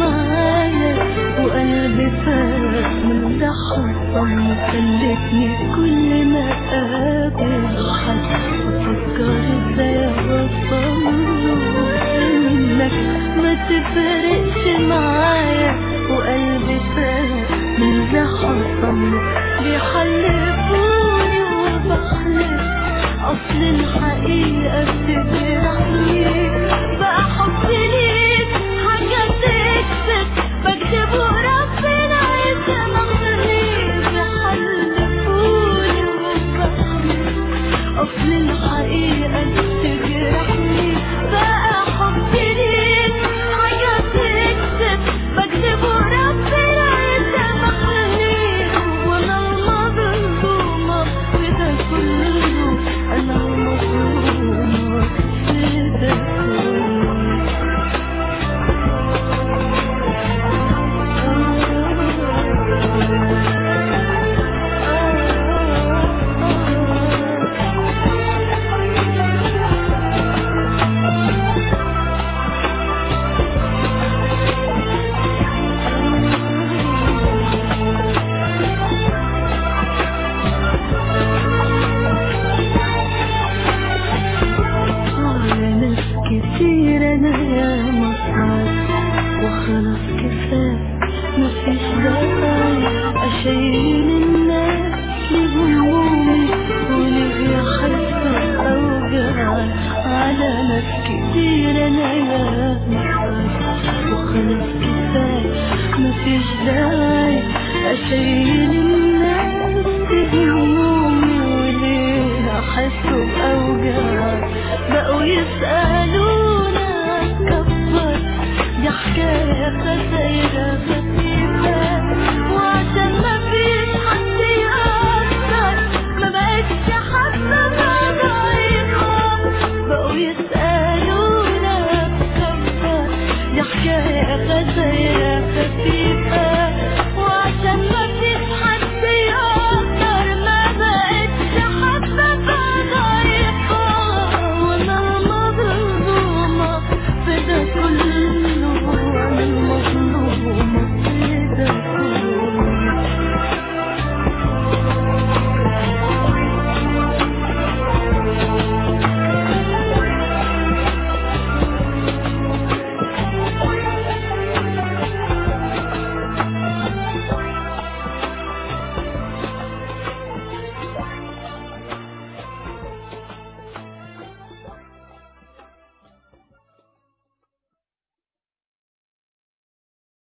معايا وقلبي فات من ده حصل خلتني كل ما اقابل حد افكر ازاي اوصله انك ما تفرقش معايا وقلبي فات من ده حصل بيحلفوني وبحلف اصل الحقيقة بتجرحني بقى حبي ليك حاجة تكسب بكذب وربنا يسامحني بيحلفوني وبحلف اصل الحقيقة بتجرحني بقى حبي ليك حاجة تكسب بكذب وربنا يسامحني وانا المظلومة في ده كله انا المظلومة في ده كله على ناس كتير انا يا مصعب وخلاص كفاية مفيش داعي اشيل الناس لهمومي وليه يحسوا اوجاعي على ناس كتير انا يا مصعب وخلاص كفاية مفيش داعي اشيل الناس لهمومي وليه احسوا باوجاعي بقوا يسألونا كبر دي حكاية خسايرة خفيفة وعشان ما فيش حد يقدر ما بقتش حاسة إنها ضعيفة بقوا يسألونا كبر دي حكاية خسايرة خفيفة